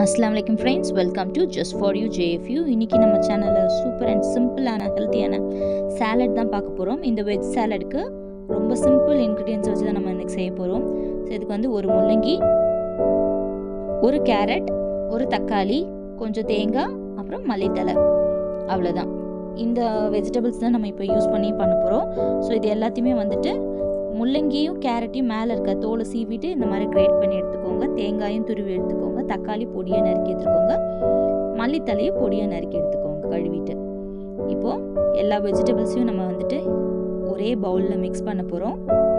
அஸ்லாம் வலைக்கம் friends welcome to just for you JFU இன்றைக்கி நம்ம சேனலில் சூப்பர் அண்ட் சிம்பிளான ஹெல்த்தியான சாலட் தான் பார்க்க போகிறோம் இந்த வெஜ் சாலடுக்கு ரொம்ப சிம்பிள் இன்க்ரீடியன்ஸ் வச்சு தான் நம்ம இன்றைக்கி செய்ய போகிறோம் ஸோ இதுக்கு வந்து ஒரு முள்ளங்கி ஒரு கேரட் ஒரு தக்காளி கொஞ்சம் தேங்காய் அப்புறம் மல்லித்தலை அவ்வளோதான் இந்த வெஜிடபிள்ஸ் தான் நம்ம இப்போ யூஸ் பண்ணி பண்ண போகிறோம் ஸோ இது எல்லாத்தையுமே வந்துட்டு முள்ளங்கியும் கேரட்டையும் மேலே இருக்க தோலை சீவிட்டு இந்த மாதிரி கிரேட் பண்ணி எடுத்துக்கோங்க தேங்காயும் துருவி எடுத்துக்கோங்க தக்காளி பொடியாக நறுக்கி எடுத்துக்கோங்க மல்லித்தலையை பொடியாக நறுக்கி எடுத்துக்கோங்க கழுவிட்டு இப்போது எல்லா வெஜிடபிள்ஸையும் நம்ம வந்துட்டு ஒரே பவுலில் மிக்ஸ் பண்ண போகிறோம்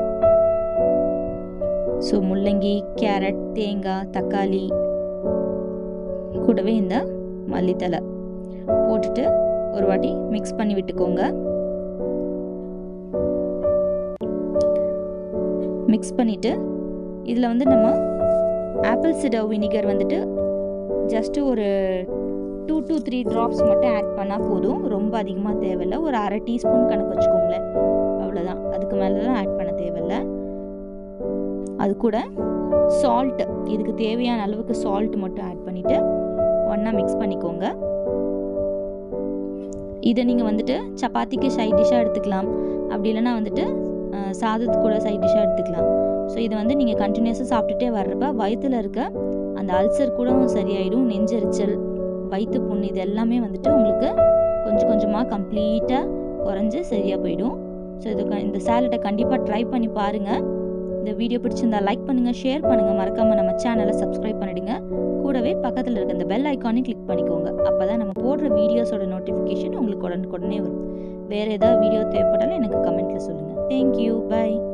ஸோ முள்ளங்கி கேரட் தேங்காய் தக்காளி கூடவே இந்த மல்லித்தலை போட்டுட்டு ஒரு வாட்டி மிக்ஸ் பண்ணி விட்டுக்கோங்க மிக்ஸ் பண்ணிவிட்டு இதில் வந்து நம்ம ஆப்பிள் சிடர் வினிகர் வந்துட்டு ஜஸ்ட்டு ஒரு டூ டூ த்ரீ ட்ராப்ஸ் மட்டும் ஆட் பண்ணால் போதும் ரொம்ப அதிகமாக தேவையில்லை ஒரு அரை டீஸ்பூன் கணக்கு வச்சுக்கோங்களேன் அவ்வளோதான் அதுக்கு மேலெலாம் ஆட் பண்ண தேவையில்லை அது கூட சால்ட்டு இதுக்கு தேவையான அளவுக்கு சால்ட் மட்டும் ஆட் பண்ணிவிட்டு ஒன்றா மிக்ஸ் பண்ணிக்கோங்க இதை நீங்கள் வந்துட்டு சப்பாத்திக்கு சைட் டிஷ்ஷாக எடுத்துக்கலாம் அப்படி இல்லைனா வந்துட்டு சாதத்து கூட சைட் டிஷ்ஷாக எடுத்துக்கலாம் ஸோ இது வந்து நீங்கள் கண்டினியூஸாக சாப்பிட்டுட்டே வர்றப்ப வயிற்றில் இருக்க அந்த அல்சர் கூட சரியாயிடும் நெஞ்செரிச்சல் வயிற்று புண்ணு இது எல்லாமே வந்துட்டு உங்களுக்கு கொஞ்சம் கொஞ்சமாக கம்ப்ளீட்டாக குறைஞ்சி சரியாக போயிடும் ஸோ இது இந்த சேலட்டை கண்டிப்பாக ட்ரை பண்ணி பாருங்கள் இந்த வீடியோ பிடிச்சிருந்தா லைக் பண்ணுங்கள் ஷேர் பண்ணுங்கள் மறக்காமல் நம்ம சேனலை சப்ஸ்கிரைப் பண்ணிவிடுங்க கூடவே பக்கத்தில் இருக்க இந்த பெல் ஐக்கானையும் கிளிக் பண்ணிக்கோங்க அப்போ தான் நம்ம போடுற வீடியோஸோட நோட்டிஃபிகேஷன் உங்களுக்கு உடனுக்குடனே வரும் வேறு ஏதாவது வீடியோ தேவைப்பட்டாலும் எனக்கு கமெண்ட்டில் சொல்லுங்கள் தேங்க்யூ பை